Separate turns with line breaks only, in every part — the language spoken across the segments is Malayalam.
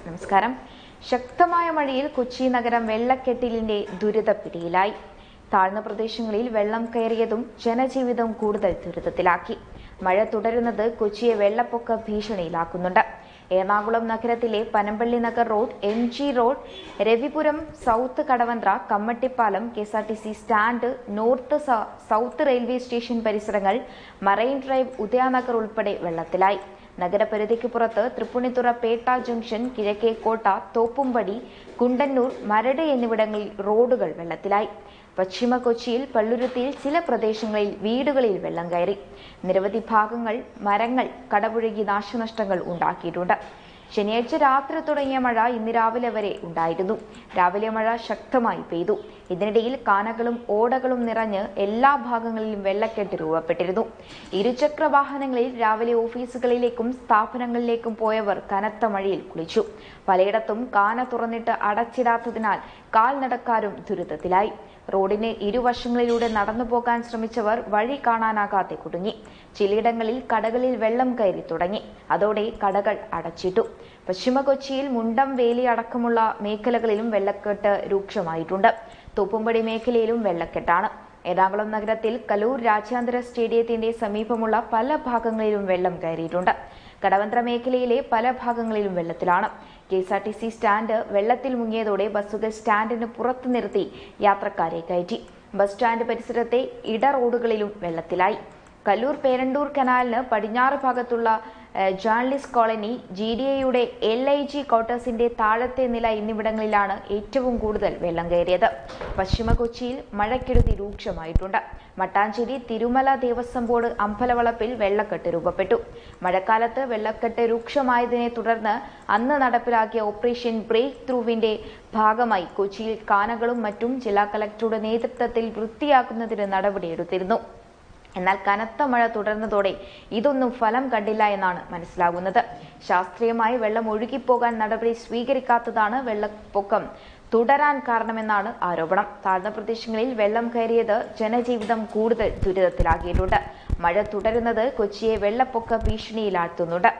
നമസ്കാരം ശക്തമായ മഴയിൽ കൊച്ചി നഗരം വെള്ളക്കെട്ടിലിന്റെ ദുരിതപ്പിടിയിലായി താഴ്ന്ന പ്രദേശങ്ങളിൽ വെള്ളം കയറിയതും ജനജീവിതം കൂടുതൽ ദുരിതത്തിലാക്കി മഴ തുടരുന്നത് കൊച്ചിയെ വെള്ളപ്പൊക്ക ഭീഷണിയിലാക്കുന്നുണ്ട് എറണാകുളം നഗരത്തിലെ Panampilly Nagar road M G road Ravipuram south Kadavanthra Kammattipadam K S R T C stand north സ- സൗത്ത് റെയിൽവേ സ്റ്റേഷൻ പരിസരങ്ങൾ മറൈൻ ഡ്രൈവ് ഉദയാനഗർ ഉൾപ്പെടെ വെള്ളത്തിലായി നഗരപരിധിക്ക് പുറത്ത് തൃപ്പൂണിത്തുറ പേട്ട ജംഗ്ഷൻ കിഴക്കേക്കോട്ട തോപ്പുംപടി കുണ്ടന്നൂർ മരട് എന്നിവിടങ്ങളിൽ റോഡുകൾ വെള്ളത്തിലായി പശ്ചിമ കൊച്ചിയിൽ പള്ളുരുത്തിയിൽ ചില പ്രദേശങ്ങളിൽ വീടുകളിൽ വെള്ളം കയറി നിരവധി ഭാഗങ്ങൾ മരങ്ങൾ കടപുഴകി നാശനഷ്ടങ്ങൾ ഉണ്ടാക്കിയിട്ടുണ്ട് ശനിയാഴ്ച രാത്രി തുടങ്ങിയ മഴ ഇന്ന് രാവിലെ വരെ ഉണ്ടായിരുന്നു രാവിലെ മഴ ശക്തമായി പെയ്തു ഇതിനിടയിൽ കാനകളും ഓടകളും നിറഞ്ഞ് എല്ലാ ഭാഗങ്ങളിലും വെള്ളക്കെട്ട് രൂപപ്പെട്ടിരുന്നു ഇരുചക്ര വാഹനങ്ങളിൽ രാവിലെ ഓഫീസുകളിലേക്കും സ്ഥാപനങ്ങളിലേക്കും പോയവർ കനത്ത മഴയിൽ കുളിച്ചു പലയിടത്തും കാന തുറന്നിട്ട് അടച്ചിടാത്തതിനാൽ കാൽനടക്കാരും ദുരിതത്തിലായി റോഡിന് ഇരുവശങ്ങളിലൂടെ നടന്നു പോകാൻ ശ്രമിച്ചവർ വഴി കാണാനാകാതെ കുടുങ്ങി ചിലയിടങ്ങളിൽ കടകളിൽ വെള്ളം കയറി തുടങ്ങി അതോടെ കടകൾ അടച്ചിട്ടു പശ്ചിമ കൊച്ചിയിൽ മുണ്ടം വേലി അടക്കമുള്ള മേഖലകളിലും വെള്ളക്കെട്ട് രൂക്ഷമായിട്ടുണ്ട് തൂപ്പുംപടി മേഖലയിലും വെള്ളക്കെട്ടാണ് എറണാകുളം നഗരത്തിൽ കലൂർ രാജ്യാന്തര സ്റ്റേഡിയത്തിന്റെ സമീപമുള്ള പല ഭാഗങ്ങളിലും വെള്ളം കയറിയിട്ടുണ്ട് കടവന്ത്ര മേഖലയിലെ പല ഭാഗങ്ങളിലും വെള്ളത്തിലാണ് K S R T C stand വെള്ളത്തിൽ മുങ്ങിയതോടെ ബസ്സുകൾ സ്റ്റാൻഡിന് പുറത്തു നിർത്തി യാത്രക്കാരെ കയറ്റി ബസ് സ്റ്റാൻഡ് പരിസരത്തെ ഇട റോഡുകളിലും വെള്ളത്തിലായി കല്ലൂർ പേരണ്ടൂർ കനാലിന് പടിഞ്ഞാറ് ഭാഗത്തുള്ള ഏഹ്, ജേർണലിസ്റ്റ് കോളനി ജി ഡി എയുടെ എൽ ഐ ജി ക്വാർട്ടേഴ്സിന്റെ താഴത്തെ നില എന്നിവിടങ്ങളിലാണ് ഏറ്റവും കൂടുതൽ വെള്ളം കയറിയത് പശ്ചിമ കൊച്ചിയിൽ മഴക്കെടുതി രൂക്ഷമായിട്ടുണ്ട് മട്ടാഞ്ചേരി തിരുമല ദേവസ്വം ബോർഡ് അമ്പലവളപ്പിൽ വെള്ളക്കെട്ട് രൂപപ്പെട്ടു മഴക്കാലത്ത് വെള്ളക്കെട്ട് രൂക്ഷമായതിനെ തുടർന്ന് അന്ന് നടപ്പിലാക്കിയ ഓപ്പറേഷൻ ബ്രേക്ക് ത്രൂവിന്റെ ഭാഗമായി കൊച്ചിയിൽ കാനകളും മറ്റും ജില്ലാ കളക്ടറുടെ നേതൃത്വത്തിൽ വൃത്തിയാക്കുന്നതിന് നടപടിയെടുത്തിരുന്നു എന്നാൽ കനത്ത മഴ തുടർന്നതോടെ ഇതൊന്നും ഫലം കണ്ടില്ല എന്നാണ് മനസ്സിലാകുന്നത് ശാസ്ത്രീയമായി വെള്ളം ഒഴുകിപ്പോകാൻ നടപടി സ്വീകരിക്കാത്തതാണ് വെള്ളപ്പൊക്കം തുടരാൻ കാരണമെന്നാണ് ആരോപണം താഴ്ന്ന പ്രദേശങ്ങളിൽ വെള്ളം കയറിയത് ജനജീവിതം കൂടുതൽ ദുരിതത്തിലാക്കിയിട്ടുണ്ട് മഴ തുടരുന്നത് കൊച്ചിയെ വെള്ളപ്പൊക്ക ഭീഷണിയിലാഴ്ത്തുന്നുണ്ട്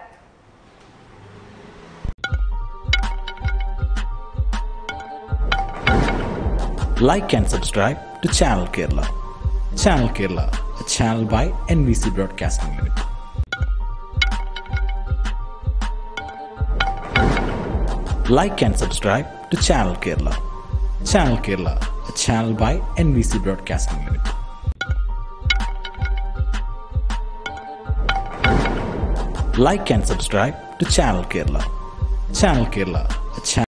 like and subscribe to Channel Kerala. Channel Kerala, a channel by NBC Broadcasting Limited. Like and subscribe to Channel Kerala. Channel Kerala, a channel by NBC Broadcasting Limited. Like and subscribe to Channel Kerala. Channel Kerala, a channel